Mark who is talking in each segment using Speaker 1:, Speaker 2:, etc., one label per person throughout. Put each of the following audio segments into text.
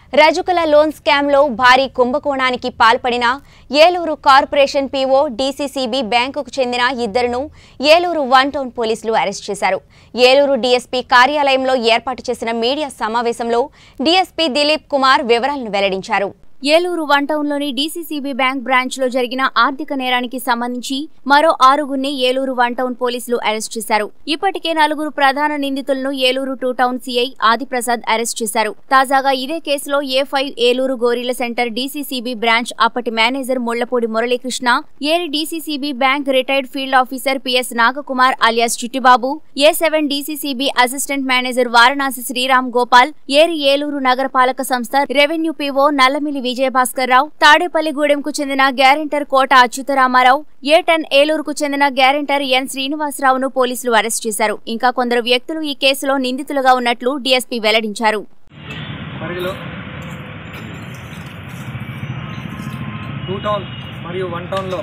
Speaker 1: రజుకుల loan స్కామ్లో భారీ కుంభకోణానికి పాల్పడిన ఏలూరు కార్పొరేషన్ పీఓ డీసీసీబీ బ్యాంకుకు చెందిన ఇద్దరును ఏలూరు వన్ టౌన్ పోలీసులు అరెస్ట్ చేశారు ఏలూరు డీఎస్పీ కార్యాలయంలో ఏర్పాటు చేసిన మీడియా సమావేశంలో డీఎస్పీ దిలీప్ కుమార్ వివరాలను వెల్లడించారు ఏలూరు వన్ టౌన్లోని డీసీసీబీ బ్యాంక్ బ్రాంచ్లో జరిగిన ఆర్థిక నేరానికి సంబంధించి మరో ఆరుగురిని ఏలూరు వన్ టౌన్ పోలీసులు అరెస్ట్ చేశారు ఇప్పటికే నలుగురు ప్రధాన నిందితులను Eluru two town CI Adiprasad arrest చేశారు తాజాగా ఇదే కేసులో A five Eluru Gorila centre DCCB branch అప్పటి మేనేజర్ ముళ్లపూడి మురళీకృష్ణ ఏరి DCCB bank retired field officer PS Nagakumar alias Chittibabu A seven DCCB assistant manager Varanasi Sriram Gopal ఏరి ఏలూరు నగరపాలక సంస్థ రెవెన్యూ పీఓ నల్లమిలి విజయభాస్కర్ రావు తాడేపల్లిగూడెంకు చెందిన గ్యారెంటర్ కోట అచ్యుతరామారావు ఏ టెన్ ఏలూరుకు చెందిన గ్యారెంటర్ ఎన్ శ్రీనివాసరావును పోలీసులు అరెస్ట్ చేశారు ఇంకా కొందరు వ్యక్తులు ఈ కేసులో నిందితులుగా ఉన్నట్లు డీఎస్పీ వెల్లడించారు
Speaker 2: పరిధిలో టూ టౌన్ మరియు వన్ టౌన్లో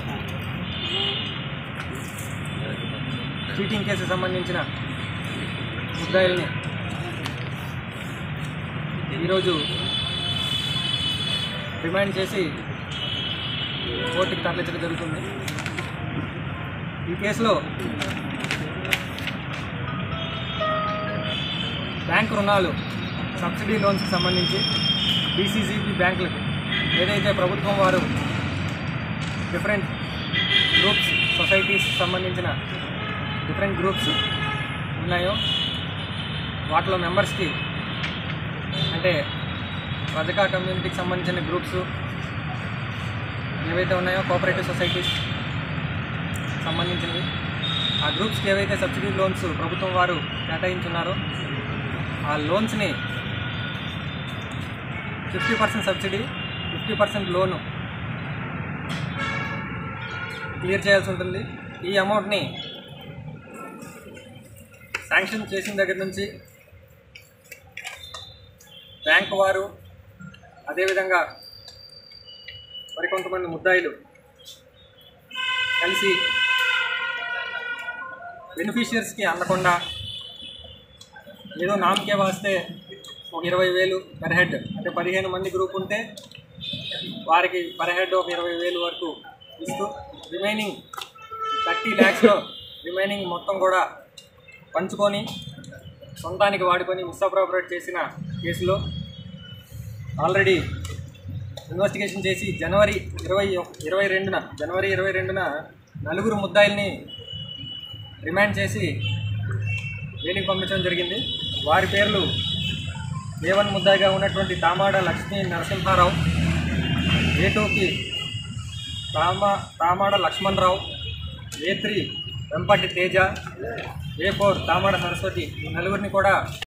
Speaker 2: చీటింగ్ కేసు సంబంధించిన ముద్దాయిల్ని ఈరోజు రిమైండ్ చేసి కోర్టుకి తరలించడం జరుగుతుంది ఈ కేసులో బ్యాంకు రుణాలు సబ్సిడీ లోన్స్కి సంబంధించి బీసీసీబీ బ్యాంకులకు ఏదైతే ప్రభుత్వం వారు డిఫరెంట్ గ్రూప్స్ సొసైటీస్ సంబంధించిన డిఫరెంట్ గ్రూప్స్ ఉన్నాయో వాటిలో మెంబర్స్కి అంటే రజకా కమ్యూనిటీకి సంబంధించిన గ్రూప్స్ ఏవైతే ఉన్నాయో కోఆపరేటివ్ సొసైటీస్ సంబంధించినవి ఆ గ్రూప్స్కి ఏవైతే సబ్సిడీ లోన్స్ ప్రభుత్వం వారు కేటాయించున్నారో ఆ లోన్స్ని fifty percent subsidy fifty percent loan clear చేయాల్సి ఉంటుంది ఈ అమౌంట్ని శాంక్షన్ చేసిన దగ్గర నుంచి బ్యాంకు వారు అదేవిధంగా మరికొంతమంది ముద్దాయిలు కలిసి బెనిఫిషియర్స్కి అందకుండా ఏదో నామకే వాస్తే ఒక ఇరవై వేలు పర్ హెడ్ అంటే పదిహేను మంది గ్రూప్ ఉంటే వారికి పర్ హెడ్ ఒక ఇరవై వేలు వరకు ఇస్తూ రిమైనింగ్ థర్టీ ల్యాక్స్లో రిమైనింగ్ మొత్తం కూడా పంచుకొని సొంతానికి వాడుకొని మిస్అప్రోపరేట్ చేసిన కేసులో ఆల్రెడీ ఇన్వెస్టిగేషన్ చేసి జనవరి ఇరవై ఇరవై రెండున జనవరి ఇరవై రెండున నలుగురు ముద్దాయిల్ని రిమాండ్ చేసి జైలుకి పంపించడం జరిగింది వారి పేర్లు ఏ వన్ ముద్దాయిగా ఉన్నటువంటి తామాడ లక్ష్మీ నరసింహారావు ఏ టూకి తామా Tamada Lakshmanarao A three Vempati Teja A four Tamada Saraswati ఈ నలుగురిని కూడా